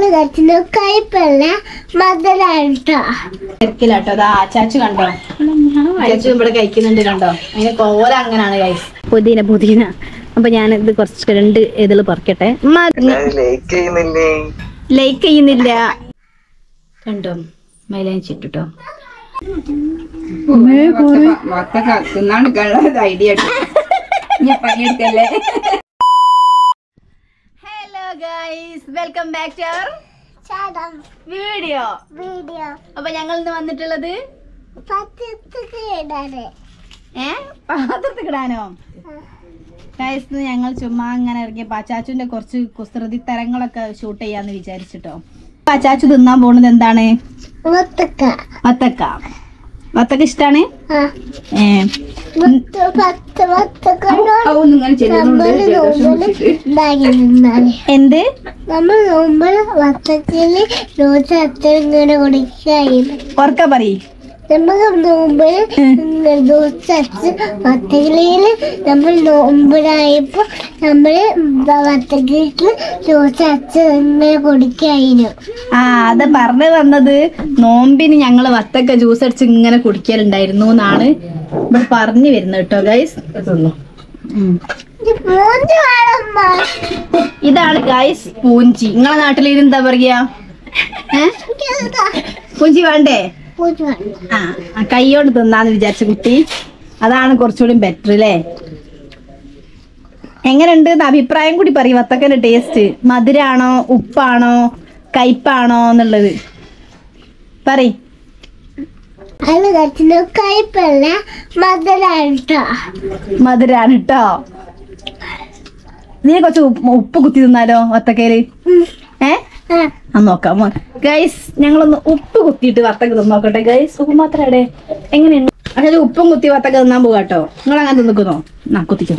ഞങ്ങള് കഴിച്ചത് കയ്പല്ല മധുരായിട്ടോ തിരക്കിലാട്ടോ അതാ ചാച്ചു കണ്ടോ ചാച്ചു ഇവിടെ കഴിക്കുന്നുണ്ട് കണ്ടോ അതിന് കോല അങ്ങനാണ് കഴിച്ച് പുതിന പുതിന അപ്പൊ ഞാൻ ഇത് കുറച്ച് രണ്ട് ഇതില് പറിക്കട്ടെ ലൈക്ക് ചെയ്യുന്നില്ലേ ലൈക്ക് ചെയ്യുന്നില്ല കണ്ടോ മൈലാഞ്ചിട്ടോ മൊത്തം തിന്നാണ്ട് ഐഡിയ ഞാൻ പണിയെടുക്കല്ലേ hello guys welcome back to our ചാടം വീഡിയോ വീഡിയോ അപ്പൊ ഞങ്ങൾ ഇന്ന് വന്നിട്ടുള്ളത് പച്ചക്ക് ഇടാറ് ഏ പാത്രത്തിൽ കിടാനോ ഗൈസ് ഞങ്ങൾ ചുമ്മാ അങ്ങനെ ഇറങ്ങിയ പാച്ചാച്ചുന്റെ കുറച്ച് കുസൃതി തരങ്ങളൊക്കെ ഷൂട്ട് ചെയ്യാന്ന് വിചാരിച്ചിട്ടോ പാച്ചാച്ചു തിന്നാൻ പോകുന്നത് എന്താണ് മുത്തക്ക വത്തക്ക വത്തക്ക ഇഷ്ടാണ് ആ ഏ മുത്ത് പത്ത് വത്തക്ക ഒന്നും ഇങ്ങനെ ചെല്ലുന്നുണ്ട് നമ്മള് ജലദോഷം നോമ്പില് പിടിച്ചിട്ട് ഉണ്ടാക്കി നിന്നാല് എന്ത് നമ്മൾ നോമ്പില് വത്തക്കല് റോസ് അത്ര ഇങ്ങനെ കുടിക്കായിരുന്നു ഉറക്ക പറയ് നമുക്ക് നോമ്പില് ദോശ അച്ച് വത്തക്കലയില് നമ്മൾ നോമ്പിലായപ്പോ നമ്മള് വത്തക്കലിക്ക് ദോശ അച്ച് ഇങ്ങനെ കുടിക്കായിരുന്നു ആ അത് പറഞ്ഞു വന്നത് നോമ്പിന് ഞങ്ങൾ വത്തക്ക ജ്യൂസ് അടിച്ച് ഇങ്ങനെ കുടിക്കലുണ്ടായിരുന്നു എന്നാണ് ഇവിടെ പറഞ്ഞു വരുന്നത് കേട്ടോ ഗൈസ് മൂന്ന് വേണം ഇതാണ് ഗൈസ് പൂഞ്ചി നിങ്ങളെ നാട്ടിൽ ഇത് എന്താ പറയാ ഏ പൂഞ്ചി വേണ്ടേ ആ ആ, കൈയോണ്ട് തിന്നാന്ന് വിചാരിച്ച കുട്ടി അതാണ് കുറച്ചുകൂടി ബെറ്റർ അല്ലേ എങ്ങനെയുണ്ട് എന്ന് അഭിപ്രായം കൂടി പറയും വത്തക്കന്റെ ടേസ്റ്റ് മധുരാണോ ഉപ്പാണോ കയ്പാണോ എന്നുള്ളത് പറയ് അത് കഴിച്ചത് കയ്പല്ല മധുരായിട്ടോ മധുരാണ് കേട്ടോ നീ കുറച്ച് ഉപ്പ് ഉപ്പ് കുത്തി തിന്നാലോ വത്തക്കയില് ഏ ആ നോക്കാം ഗൈസ് ഞങ്ങളൊന്ന് ഉപ്പ് കുത്തിയിട്ട് വത്തക്ക തിന്ന് നോക്കട്ടെ ഗൈസ് ഉപ്പ് മാത്രം എവിടെ എങ്ങനെയുണ്ട് അതായത് ഉപ്പും കുത്തി വത്തക്ക തിന്നാൻ പോകാട്ടോ നിങ്ങൾ അങ്ങനെ തിന്നിക്കുന്നോ നാ കുത്തിക്കും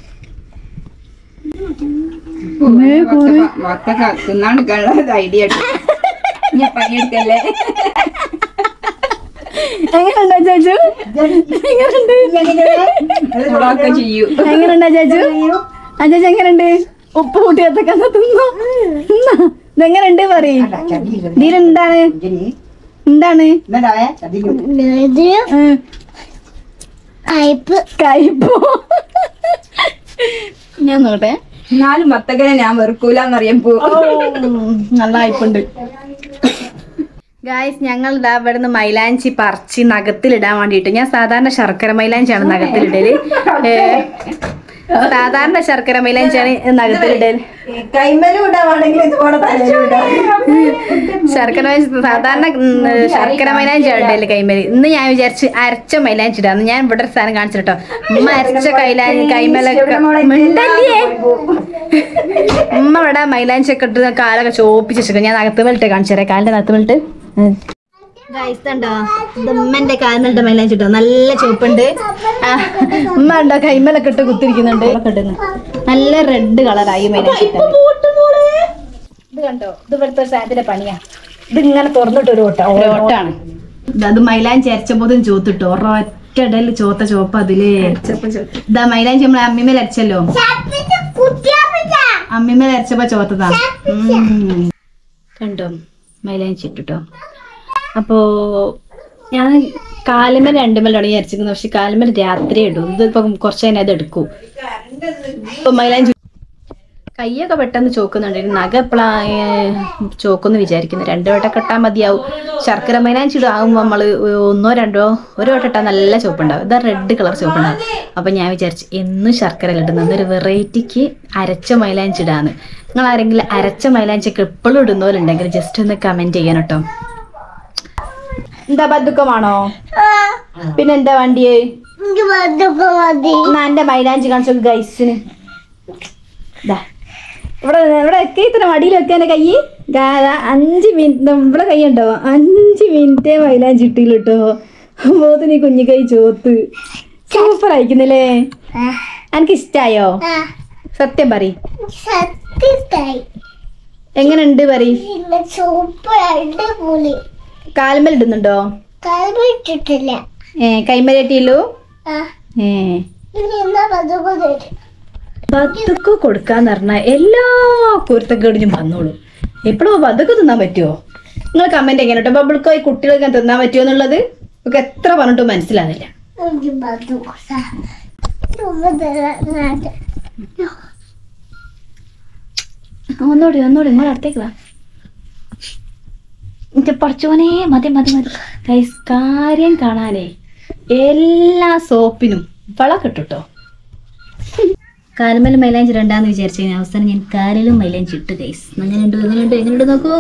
മൊത്തം തിന്നാണ്ട് ഐഡിയ ഞാൻ പണിയെടുക്കല്ലേ എങ്ങനെയുണ്ടോ ചാച്ചു എങ്ങനെയുണ്ട് നമ്മളൊക്കെ ചെയ്യൂ എങ്ങനെയുണ്ടോ ചാച്ചു ആ ചാച്ചു എങ്ങനെയുണ്ട് ഉപ്പ് കൂട്ടി വത്തക്ക എന്നാ തിന്നോ തിന്നോ. ഇതെങ്ങനെയുണ്ട് പറയ് ഇതിലെന്താണ് എന്താണ് ഇത് ഉം. കയ്പ് കയ്പോ ഞാൻ നോക്കട്ടെ എന്നാലും മത്തക്കനെ ഞാൻ വെറുക്കൂലെന്നറിയാൻ നല്ല വായ്പുണ്ട് ഗായ്സ് ഞങ്ങൾ ഇതാ ഇവിടുന്ന് മൈലാഞ്ചി പറിച്ച് നഖത്തിലിടാൻ വേണ്ടിയിട്ട് ഞാൻ സാധാരണ ശർക്കര മൈലാഞ്ചിയാണ് നഖത്തിലിടല് ഏ, സാധാരണ ശർക്കര മൈലാഞ്ചിയാണ് നഖത്തിലിടല് കൈമലും ഇടാവാണെങ്കിൽ ഇതുപോലെ തലയിലും ഇടാം ശർക്കര മൈലാഞ്ചി സാധാരണ ഉം, ശർക്കര മൈലാഞ്ചിയാണ് ഇടല് കൈമേല് ഇന്ന് ഞാൻ വിചാരിച്ച് അരച്ച മൈലാഞ്ചി ഇടാന്ന് ഞാൻ ഇവിടെ ഒരു സാധനം കാണിച്ചു കേട്ടോ ഉമ്മ അരച്ച കൈലാഞ്ചി കൈമേലൊക്കെ മിണ്ടല്ലേ ഉമ്മ ഇവിടെ മൈലാഞ്ചി ഒക്കെ ഇട്ട് കാലൊക്കെ ചോപ്പിച്ച് വെച്ചിട്ട് ഞാൻ നകത്തുമേലിട്ട് കാണിച്ചു തരാം കാലിന്റെ നകത്തുമേലിട്ട് ഗൈസ് കണ്ടോ ഇത് ഉമ്മന്റെ കാലിമേലിട്ട് മൈലാഞ്ചി ഇട്ടോ നല്ല ചോപ്പുണ്ട് ആ, ഉമ്മ ഉണ്ടോ കൈമേലൊക്കെ ഇട്ട് കുത്തിരിക്കുന്നുണ്ട് ഒക്കെ ഇടുന്നു. നല്ല റെഡ് കളറായി മൈലാഞ്ചി ഇട്ടത്. ഇത് കണ്ടോ ഇത് ഇവിടുത്തെ ഒരു സാധനത്തിന്റെ പണിയാ ഇത് ഇങ്ങനെ തുറന്നിട്ട് ഒരു ഓട്ട ഓട്ടാണ് അത് മൈലാഞ്ചി അരച്ചപ്പോതും ചോത്തിട്ടു ഒരൊറ്റ ഇടയിൽ ചോത്ത ചോപ്പ് അതില് ഇതാ മൈലാഞ്ചി നമ്മളെ അമ്മിമേൽ അരച്ചല്ലോ അമ്മിമേൽ അരച്ചപ്പോ ചോത്തതാ ഉം. കണ്ടോ മൈലാഞ്ചി ഇട്ടിട്ടോ അപ്പോ ഞാൻ കാലുമേൽ രണ്ടുമേൽ തുടങ്ങി അരച്ചിരുന്നു പക്ഷെ കാലുമേൽ രാത്രി ഇടും ഇതിപ്പോ കുറച്ച് കഴിഞ്ഞാൽ അത് എടുക്കൂ ഇപ്പൊ മൈലാഞ്ചി കയ്യൊക്കെ പെട്ടെന്ന് ചോക്കുന്നുണ്ട് ഇനി നഖ എപ്പോഴാ ചോക്കെന്ന് വിചാരിക്കുന്നു രണ്ടു വട്ടം കെട്ടാൻ മതിയാവും ശർക്കര മൈലാഞ്ചി ആകുമ്പോൾ നമ്മൾ ഒന്നോ രണ്ടോ ഒരു വട്ടം ഇട്ടാൽ നല്ല ചോപ്പുണ്ടാവും ഇതാ റെഡ് കളർ ചോപ്പുണ്ടാവും അപ്പം ഞാൻ വിചാരിച്ചു എന്നും ശർക്കര ഇടുന്ന ഒരു വെറൈറ്റിക്ക് അരച്ച മൈലാഞ്ചി ഇടാന്ന് നിങ്ങൾ ആരെങ്കിലും അരച്ച മൈലാഞ്ചി ഒക്കെ എപ്പോഴും ഇടുന്നവരുണ്ടെങ്കിൽ ജസ്റ്റ് ഒന്ന് കമന്റ് ചെയ്യാൻ കേട്ടോ എന്താ ബന്ധുക്കമാണോ പിന്നെ എന്താ വണ്ടിയേ എനിക്ക് വന്നപ്പോ മതി എന്നാ എന്റെ മൈലാഞ്ചി കാണിച്ചു ഗൈസിന് ദാ ഇവിടെ ഇവിടെ ഒക്കെ ഇത്ര മടിയിൽ വെക്കാൻ കൈ അഞ്ച് മിനിറ്റ് ഇവിടെ കൈ ഉണ്ടോ അഞ്ച് മിനിറ്റേ മൈലാഞ്ചി ഇട്ടില്ല കേട്ടോ മോത്തിന് ഈ കുഞ്ഞു കൈ ചോത്ത് സൂപ്പർ അയക്കുന്നില്ലേ എനിക്ക് ഇഷ്ടായോ ആ സത്യം പറ സത്യത്തായി എങ്ങനെയുണ്ട് പറ പിന്നെ സൂപ്പർ അടിപൊളി കാൽമേൽ ഇടുന്നുണ്ടോ കഴിവിട്ടിട്ടില്ല ഏ കൈമലേട്ടിയല്ലോ ആ ഏ ഇനി എന്നാ പതുക്കെ തരും ബത്തുക്ക് കൊടുക്കാന്ന് പറഞ്ഞാൽ എല്ലാ കുരുത്തക്കേടിനും വന്നോളൂ എപ്പോഴും അതൊക്കെ തിന്നാൻ പറ്റുമോ നിങ്ങൾ കമന്റ് എങ്ങനെ കേട്ടോ ബബിൾക്കോ ഈ കുട്ടികൾക്ക് തിന്നാൻ പറ്റുമോ എന്നുള്ളത് ഒക്കെ എത്ര പറഞ്ഞിട്ടും മനസ്സിലാകുന്നില്ല എനിക്ക് ബതുക ചുമ്മാ തരാം ഒന്നോടി ഒന്നോടി നിങ്ങൾ അടുത്തേക്ക് വാ എന്റെ പഠിച്ചോനെ മതി മതി മതി ഗൈസ് കാര്യം കാണാനേ എല്ലാ സോപ്പിനും വള കിട്ടുട്ടോ കാലുമേലും മൈലാഞ്ചി രണ്ടാന്ന് വിചാരിച്ചു കഴിഞ്ഞാൽ അവസാനം ഞാൻ കാലിലും മൈലാഞ്ചി ഇട്ട് ഗൈസ് എങ്ങനെയുണ്ട് എങ്ങനെയുണ്ട് എങ്ങനെയുണ്ട് നോക്കൂ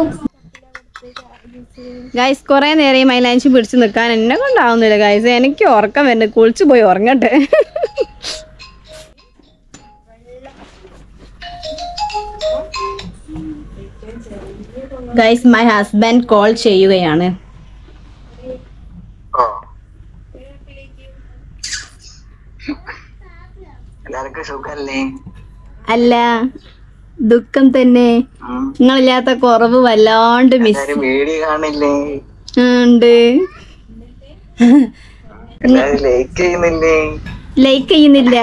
ഗൈസ് കുറെ നേരം ഈ മൈലാഞ്ചി പിടിച്ച് നിൽക്കാൻ എന്നെ കൊണ്ടാവുന്നില്ല ഗൈസ് എനിക്ക് ഉറക്കം വരുന്നത് കുളിച്ചു പോയി ഉറങ്ങട്ടെ ഗൈസ് മൈ ഹസ്ബൻഡ് കോൾ ചെയ്യുകയാണ് ഓ എല്ലാവർക്കും സുഖല്ലേ അല്ല ദുഃഖം തന്നെ ഉം. നിങ്ങളില്ലാത്ത കുറവ് വല്ലാണ്ട് മിസ് എല്ലാരും വീഡിയോ കാണില്ലേ ഉണ്ട് എല്ലാരും ലൈക്ക് ചെയ്യുന്നില്ലേ ലൈക്ക് ചെയ്യുന്നില്ല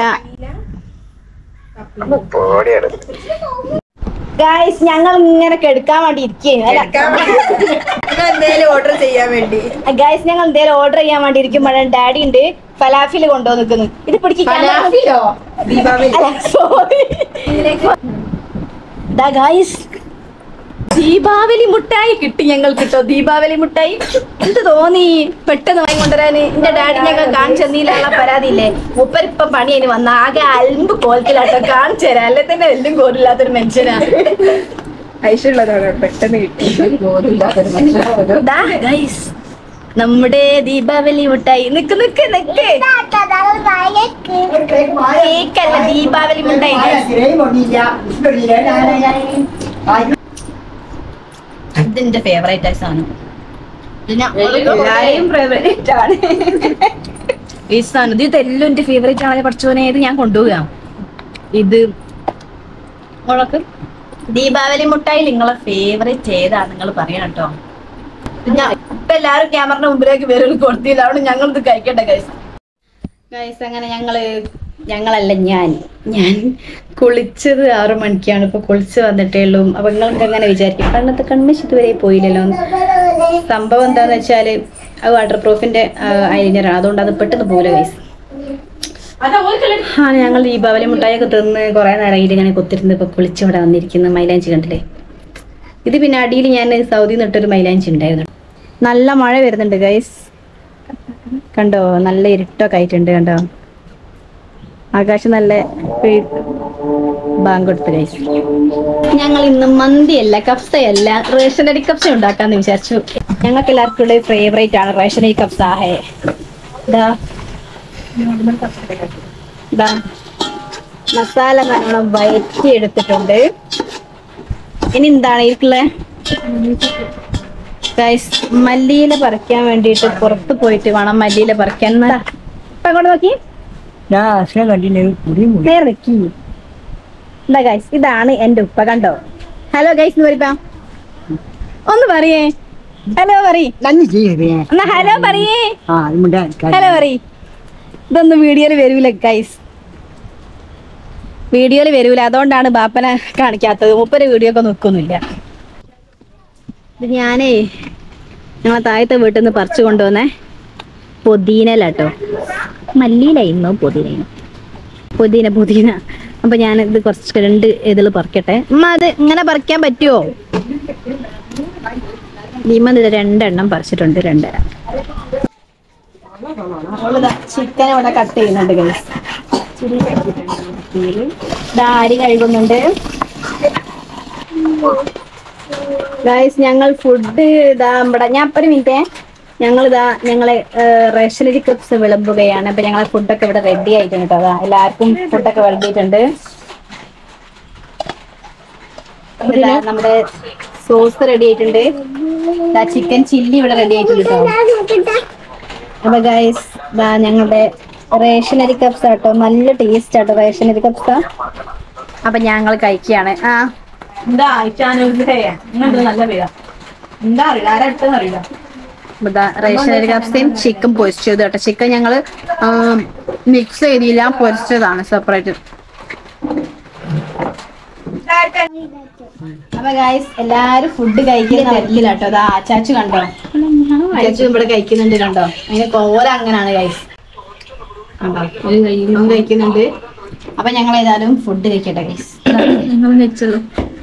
പോടി അടുത്ത് ഗൈസ് ഞങ്ങൾ ഇങ്ങനെ കെടുക്കാൻ വേണ്ടി ഇരിക്കുകയാണ് അല്ല എന്തേലും ഓർഡർ ചെയ്യാൻ വേണ്ടി ഗൈസ് ഞങ്ങൾ എന്തെങ്കിലും ഓർഡർ ചെയ്യാൻ വേണ്ടി ഇരിക്കുമ്പോഴാണ് ഡാഡി ഉണ്ട് ഫലാഫിൽ കൊണ്ടുവന്ന് നിൽക്കുന്നു ഇത് പിടിക്കാൻ ദീപാവലി സോറി ഗൈസ് ദീപാവലി മുട്ടായി കിട്ടി ഞങ്ങൾ കിട്ടോ ദീപാവലി മുട്ടായി എന്ത് തോന്നി പെട്ടെന്ന് വാങ്ങി കൊണ്ടുവരാന് എന്റെ ഡാഡി ഞങ്ങൾ കാണിച്ചു തന്നീലുള്ള പരാതി ഇല്ലേ മുപ്പരിപ്പം പണി അതിന് വന്ന ആകെ അൽമ്പ് കോലത്തിലാട്ടോ കാണിച്ചു തരാം അല്ലെ തന്നെ എല്ലും കോരില്ലാത്തൊരു മനുഷ്യനാ ഐശ്വര്യമുള്ളതാണ് പെട്ടെന്ന് കിട്ടി ദാ ഗൈസ് നമ്മുടെ ദീപാവലി മുട്ടായി നിക്ക് നിക്ക് നിക്ക് കേക്കല്ല ദീപാവലി മുട്ടായി ഇതെന്റെ ഫേവറേറ്റ് ആയ സാധനം ഇത് ഞാൻ എല്ലാരെയും ഫേവറേറ്റ് ആണ് ഈ സാധനം ഇത് എല്ലാം എന്റെ ഫേവറേറ്റ് ആണ് പഠിച്ചോനെ ഇത് ഞാൻ കൊണ്ടുപോകാം ഇത് മുളക്ക് ദീപാവലി മുട്ടായി നിങ്ങളെ ഫേവറേറ്റ് ഏതാ നിങ്ങൾ പറയണം കേട്ടോ ഞാൻ ഇപ്പൊ എല്ലാരും ക്യാമറയുടെ മുമ്പിലേക്ക് വരും കൊടുത്തില്ല അവിടെ ഞങ്ങൾ ഇത് കഴിക്കട്ടെ ഗൈസ് ഗൈസ് അങ്ങനെ ഞങ്ങള് ഞങ്ങളല്ല ഞാൻ ഞാൻ കുളിച്ചത് ആറു മണിക്കാണ് ഇപ്പൊ കുളിച്ച് വന്നിട്ടേ ഉള്ളൂ അപ്പൊ നിങ്ങൾക്ക് അങ്ങനെ വിചാരിക്കും പണ്ടത്തെ കൺമിഷ് ഇതുവരെ പോയില്ലല്ലോ എന്ന്. സംഭവം എന്താന്ന് വെച്ചാല് അത് വാട്ടർ പ്രൂഫിന്റെ ഐലൈനറാണ് അതുകൊണ്ട് അത് പെട്ടെന്ന് പോലെ ഗൈസ് ആ ഞങ്ങൾ ദീപാവലി മുട്ടായൊക്കെ തിന്ന് കുറെ നേരം ഇതിൽ ഇങ്ങനെ കുത്തിരുന്ന് ഇപ്പൊ കുളിച്ച് ഇവിടെ വന്നിരിക്കുന്ന മൈലാഞ്ചി കണ്ടില്ലേ ഇത് പിന്നെ അടിയിൽ ഞാൻ സൗദിയിൽ നിന്നിട്ടൊരു മൈലാഞ്ചി ഉണ്ടായിരുന്നു നല്ല മഴ വരുന്നുണ്ട് ഗൈസ് കണ്ടോ നല്ല ഇരുട്ടൊക്കെ ആയിട്ടുണ്ട് കണ്ടോ ആകാശം നല്ല പെ- ബാങ്ക് കൊടുത്ത് ഗൈസ് ഞങ്ങൾ ഇന്ന് മന്തിയല്ല കപ്സയല്ല റേഷനരി കപ്സ ഉണ്ടാക്കാന്ന് വിചാരിച്ചു ഞങ്ങൾക്ക് എല്ലാവർക്കും ഉള്ള ഫേവറേറ്റ് ആണ് റേഷനരി കപ്സ ഹേ ദാ ദാ മസാല നല്ലോണം വയറ്റി എടുത്തിട്ടുണ്ട് ഇനി എന്താണ് ഇതിലുള്ള ഗൈസ് മല്ലിയില പറിക്കാൻ വേണ്ടിയിട്ട് പുറത്ത് പോയിട്ട് വേണം മല്ലിയില പറിക്കാൻ എന്നാ, ഇപ്പൊ അങ്ങോട്ട് നോക്കി നേരെ വെക്കി എന്താ ഗൈസ് ഇതാണ് എന്റെ ഉപ്പ കണ്ടോ ഹലോ ഗൈസ് എന്ന് പറയപ്പാ ഒന്ന് പറയേ ഹലോ പറയ് എന്നാ ഹലോ പറയേ ഹലോ പറയ് ഇതൊന്നും വീഡിയോയിൽ വരൂല ഗൈസ് വീഡിയോയിൽ വരൂല അതുകൊണ്ടാണ് ബാപ്പനെ കാണിക്കാത്തത് മുപ്പര് വീഡിയോ ഒക്കെ നിൽക്കൊന്നുമില്ല ഇത് ഞാനേ ഞങ്ങളെ താഴത്തെ വീട്ടിൽ നിന്ന് പറിച്ചു കൊണ്ടുവന്നേ പൊതീനലാട്ടോ മല്ലിയിലായിരുന്നു പൊതീനയും പുതിന പുതിന അപ്പൊ ഞാൻ ഇത് കുറച്ച് രണ്ട് ഇതിൽ പറിക്കട്ടെ അമ്മ അത് ഇങ്ങനെ പറിക്കാൻ പറ്റുമോ ഭീമ ഇത് രണ്ടെണ്ണം പറിച്ചിട്ടുണ്ട് രണ്ടര ചിക്കൻ ഇവിടെ കട്ട് ചെയ്യുന്നുണ്ട് ഗൈസ് അരി കഴുകുന്നുണ്ട് ഗൈസ് ഞങ്ങൾ ഫുഡ് ഇതാ ഇവിടെ ഞാൻ ഒരു മിനിറ്റേ ഞങ്ങൾ ഇതാ ഞങ്ങളെ റേഷനറി ക്രിപ്സ് വിളമ്പുകയാണ് അപ്പൊ ഞങ്ങളെ ഫുഡൊക്കെ ഇവിടെ റെഡി ആയിട്ടുണ്ട് കേട്ടോ അതാ എല്ലാവർക്കും ഫുഡൊക്കെ വിളമ്പിയിട്ടുണ്ട് ഇതാ നമ്മുടെ സോസ് റെഡി ആയിട്ടുണ്ട് ചിക്കൻ ചില്ലി ഇവിടെ റെഡി ആയിട്ടുണ്ട് കേട്ടോ അപ്പൊ ഗൈസ് ഇതാ ഞങ്ങളുടെ റേഷനറി കപ്സ് ആട്ടോ നല്ല ടേസ്റ്റ് ആട്ടോ റേഷനറി കപ്സ അപ്പൊ ഞങ്ങൾ കഴിക്കുകയാണ് ആ എന്താ ചാനലിന്റെ നല്ല പേരാ എന്താ അറിയില്ല ആരടുത്തെന്ന് അറിയില്ല ഇതാ റേഷനറി കപ്സയും ചിക്കൻ പൊരിച്ചത് കേട്ടോ ചിക്കൻ ഞങ്ങള് മിക്സ് ചെയ്തില്ല പൊരിച്ചതാണ് സെപ്പറേറ്റ് അപ്പൊ ഗായ്സ് എല്ലാരും ഫുഡ് കഴിക്കുന്ന തിരക്കിലാട്ടോ അതാ ആച്ചാച്ചു കണ്ടോ ആച്ചാച്ചു ഇവിടെ കഴിക്കുന്നുണ്ട് കണ്ടോ അതിന് കോല അങ്ങനാണ് ഗൈസ് കണ്ടോ അവൻ കഴിക്കുന്നുണ്ട് അപ്പൊ ഞങ്ങൾ ഏതായാലും ഫുഡ് കഴിക്കട്ടെ ഗൈസ് നിങ്ങൾ വെച്ചല്ലോ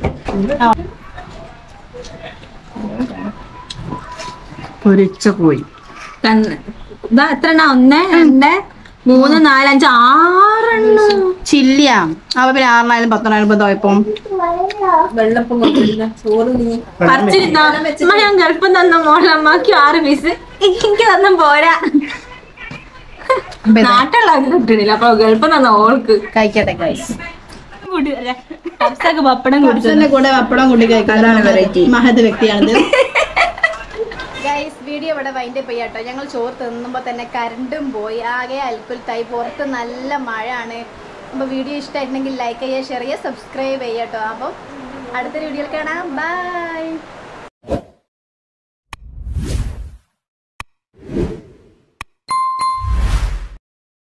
പൊരിച്ച കോഴി കണ്ണ് ഇതാ എത്ര എണ്ണ ഒന്ന് രണ്ട് മൂന്ന് നാല് അഞ്ച് ആറെണ്ണം ചില്ലിയാ അപ്പൊ പിന്നെ ആറിനായാലും പത്തെണ്ണായാലും ഇപ്പൊ ഇപ്പം വെള്ളപ്പം കൊടുത്തില്ല ചോറ് പറിച്ചിരുന്നോ അമ്മ ഞാൻ ഗൾഫിൽ തന്ന മോളമ്മക്ക് ആറ് പീസ് എനിക്ക് തന്നും പോരാ നാട്ടുള്ള കിട്ടണില്ല അപ്പൊ ഗൾഫിൽ തന്ന ഓൾക്ക് കഴിക്കട്ടെ ഗൈസ് ഹബ്സൊക്കെ പപ്പടം കുടിച്ചു ഇതിന്റെ കൂടെ പപ്പടം കൂട്ടി കഴിക്കാൻ മഹത് വ്യക്തിയാണിത് ഗൈസ് വീഡിയോ ഇവിടെ വൈൻഡ് ചെയ്യാട്ടോ ഞങ്ങൾ ചോറ് തിന്നുമ്പോൾ തന്നെ കരണ്ടും പോയി ആകെ അൽക്കുലത്തായി പുറത്ത് നല്ല മഴ ആണ് അപ്പോൾ വീഡിയോ ഇഷ്ടമായിട്ടുണ്ടെങ്കിൽ ലൈക്ക് ചെയ്യുക ഷെയർ ചെയ്യുക സബ്സ്ക്രൈബ് ചെയ്യാട്ടോ അപ്പം അടുത്ത വീഡിയോയിൽ കാണാം ബൈ